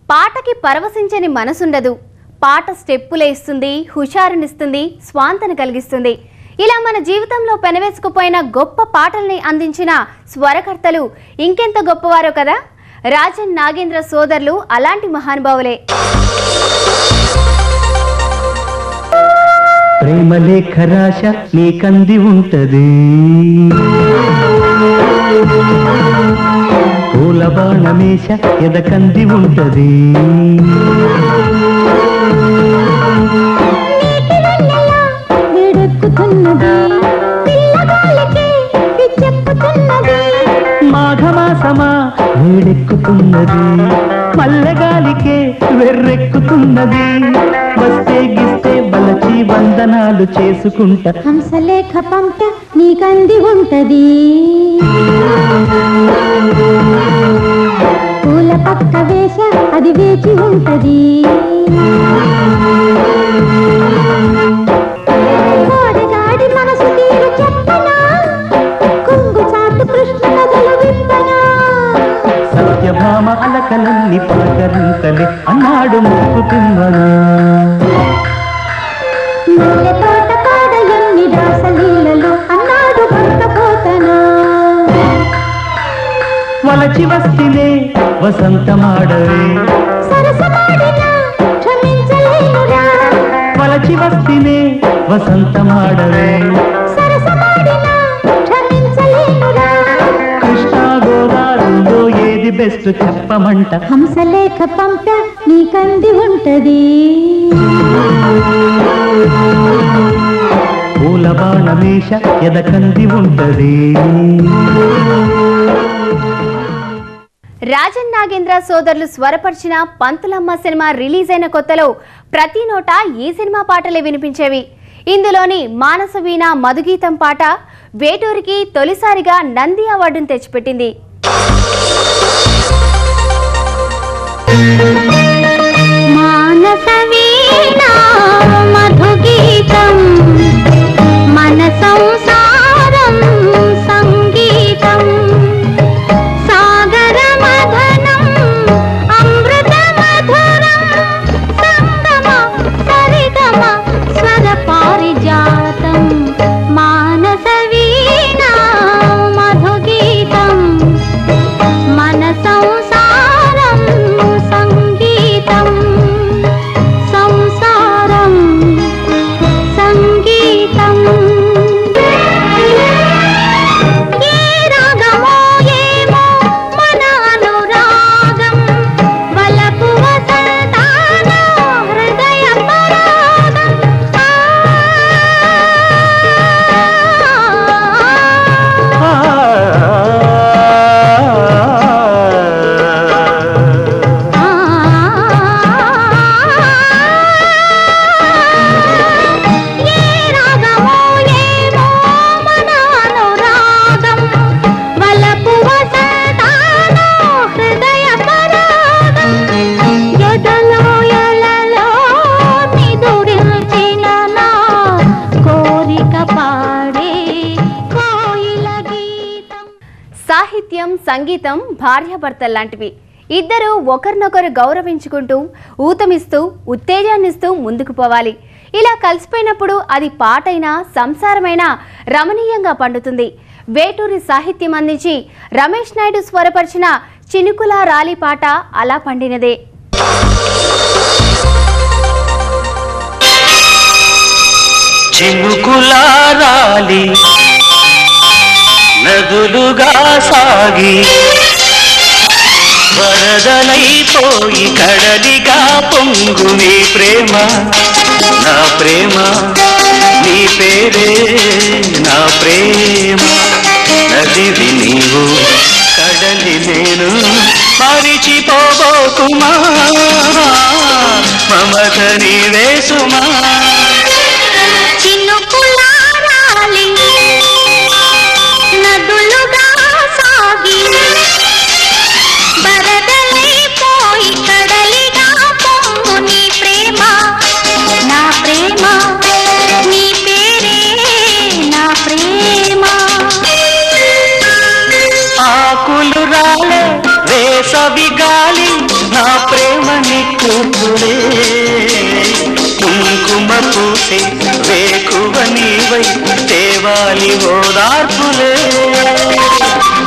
పాటకి పరవశించని మనసుండదు పాట స్టెప్పులేస్తుంది హుషారునిస్తుంది స్వాంతన కలిగిస్తుంది ఇలా మన జీవితంలో పెనవేసుకుపోయిన గొప్ప పాటల్ని అందించిన స్వరకర్తలు ఇంకెంత గొప్పవారో కదా రాజన్ నాగేంద్ర సోదరులు అలాంటి మహానుభావులే ప్రేమ లేఖ రాశ నీకంది ఉంటది పూల బాణమేష ఎదకంది ఉంటది వేడెక్కుతున్నది పిల్లగాలికి పిచ్చెక్కుతున్నది మాఘమాసమా వేడెక్కుతున్నది మల్లెగాలికే వెర్రెక్కుతున్నది వస్తే గిస్తే బలచి వందనాలు చేసుకుంటా హంసలేఖ పంట నీకంది ఉంటది పూల పక్క వేష అది వేచి ఉంటది కోడగాడి మనసు తీరు చెప్పనా కొంగు చాటు కృష్ణ కథలు విప్పనా సత్యభామ అలకలన్నీ పలకరింతలే అన్నాడు ముక్కు తిమ్మనా మల్లె తోట కాడ ఎన్ని రాసలీలలో అన్నాడు భక్తపోతనా వలచి వస్తినే వసంతమాడవే సరసమాడినా క్షమించలేనురా వలచి వస్తినే వసంతమాడవే సరసమాడినా క్షమించలేనురా కృష్ణా గోదావరిలో ఏది బెస్ట్ చెప్పమంట హంసలేఖ పంప నీకంది ఉంటది పూల బాణమేష ఎదకంది ఉంటది రాజన్ నాగేంద్ర సోదరులు స్వరపరిచిన పంతులమ్మ సినిమా రిలీజ్ అయిన కొత్తలో ప్రతి నోట ఈ సినిమా పాటలే వినిపించేవి ఇందులోని మానస వీణ మధుగీతం పాట వేటూరికి తొలిసారిగా నంది అవార్డును తెచ్చిపెట్టింది మానస వీణా మధుగీతం మన సంసారం సంగీతం సాగర మధనం అమృత మధురం సంగమ సరిగమ స్వర పారిజాతం మానస వీణా మధుగీతం మన సంసారం సంగీతం సంసారం సంగీతం ఏ రాగమో ఏమో మన అనురాగం వలపు వసంతాన హృదయ పరాగం ఆ ఏ రాగమో ఏమో మన అనురాగం వలపు వసంతాన హృదయ పరాగం ఎదలో ఎలలో నిదురించిన నా కోరిక పాడే కోయిల గీతం సాహిత్యం సంగీతం భార్యాభర్తలు లాంటివి ఇద్దరు ఒకరినొకరు గౌరవించుకుంటూ ఊతమిస్తూ ఉత్తేజాన్నిస్తూ ముందుకు పోవాలి ఇలా కలిసిపోయినప్పుడు అది పాటైనా సంసారమైనా రమణీయంగా పండుతుంది వేటూరి సాహిత్యం అందించి రమేష్ నాయుడు స్వరపరిచిన చినుకుల రాలి పాట అలా పండినదే చినుకులారాలి నదులుగా సాగి వరదలైపోయి కడలిగా పొంగు నీ ప్రేమ నా ప్రేమ నీ పేరే నా ప్రేమ నదివి నీవు కడలి నేను మరిచిపోబోకుమా మమత నీవేసుమా చినుకులారాలి నదులుగా సాగి బరదలైపోయి కడలిగా పొంగు నీ ప్రేమ నా ప్రేమ నీ పేరే నా ప్రేమ ఆకులు రాలే వేసవి గాలి నా ప్రేమ కమ్మని కూతురే కుంకుమ పూసే వేకువ నీవై తేవాలి ఓదార్పులే